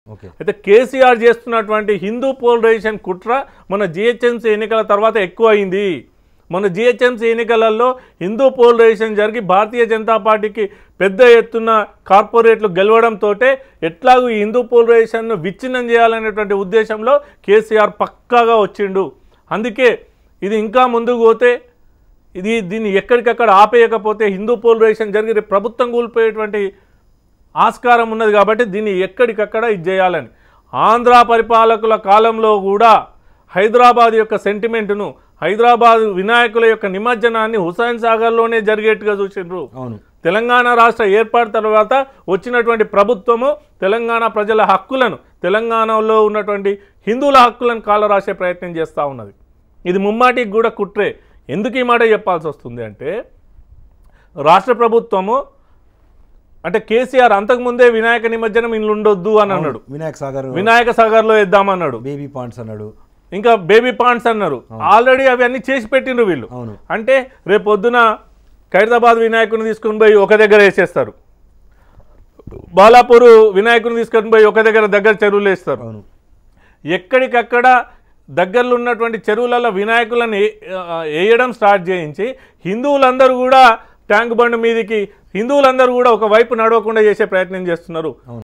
okay అయితే కేసీఆర్ చేస్తున్నటువంటి Hindu polarisation కుట్ర మన జిహెచ్ఎంసీ ఎన్నికల తర్వాత ఎక్కువ అయింది మన జిహెచ్ఎంసీ ఎన్నికలలో హిందూ పోలరైజేషన్ జరిగి భారతీయ జనతా పార్టీకి పెద్ద ఎత్తున కార్పొరేట్లు గెలవడంతో ఎట్లాగూ ఈ హిందూ పోలరైజేషన్ను విచ్ఛిన్నం చేయాలనేటువంటి ఉద్దేశంలో కేసీఆర్ పక్కాగా వచ్చిండు అందుకే ఇది ఇంకా ముందుకు పోతే ఇది దీన్ని ఎక్కడికక్కడ ఆపేయకపోతే హిందూ పోలరైజేషన్ జరిగి రేపు ప్రభుత్వం కూలిపోయేటువంటి ఆస్కారం ఉన్నది కాబట్టి దీన్ని ఎక్కడికక్కడ ఇది చేయాలని ఆంధ్ర పరిపాలకుల కాలంలో కూడా హైదరాబాద్ యొక్క సెంటిమెంట్ను హైదరాబాద్ వినాయకుల యొక్క నిమజ్జనాన్ని హుస్సేన్ సాగర్లోనే జరిగేట్టుగా చూసిండ్రు అవును తెలంగాణ రాష్ట్ర ఏర్పాటు తర్వాత వచ్చినటువంటి ప్రభుత్వము తెలంగాణ ప్రజల హక్కులను తెలంగాణలో ఉన్నటువంటి హిందువుల హక్కులను కాలరాసే ప్రయత్నం చేస్తూ ఉన్నది ఇది ముమ్మాటికి కూడా కుట్రే ఎందుకు ఈ మాట చెప్పాల్సి వస్తుంది అంటే రాష్ట్ర ప్రభుత్వము అంటే కేసీఆర్ అంతకుముందే వినాయక నిమజ్జనం ఇల్లు ఉండొద్దు అని అన్నాడు వినాయక్ సాగర్ వినాయక సాగర్లో వేద్దామన్నాడు బేబీ పాండ్స్ అన్నాడు ఇంకా బేబీ పాండ్స్ అన్నారు ఆల్రెడీ అవి అన్ని చేసి పెట్టిండ్రు వీళ్ళు అవును అంటే రేపు పొద్దున ఖైరతాబాద్ వినాయకుని తీసుకుని పోయి ఒక దగ్గర వేసేస్తారు బాలాపూర్ వినాయకుని తీసుకొని పోయి ఒక దగ్గర దగ్గర చెరువులు వేస్తారు అవును ఎక్కడికక్కడ దగ్గరలో ఉన్నటువంటి చెరువులలో వినాయకులను ఏ- ఆ, వేయడం స్టార్ట్ చేయించి హిందువులందరూ కూడా ట్యాంక్ బండ్ మీదకి హిందువులందరూ కూడా ఒక వైపు నడవకుండా చేసే ప్రయత్నం చేస్తున్నారు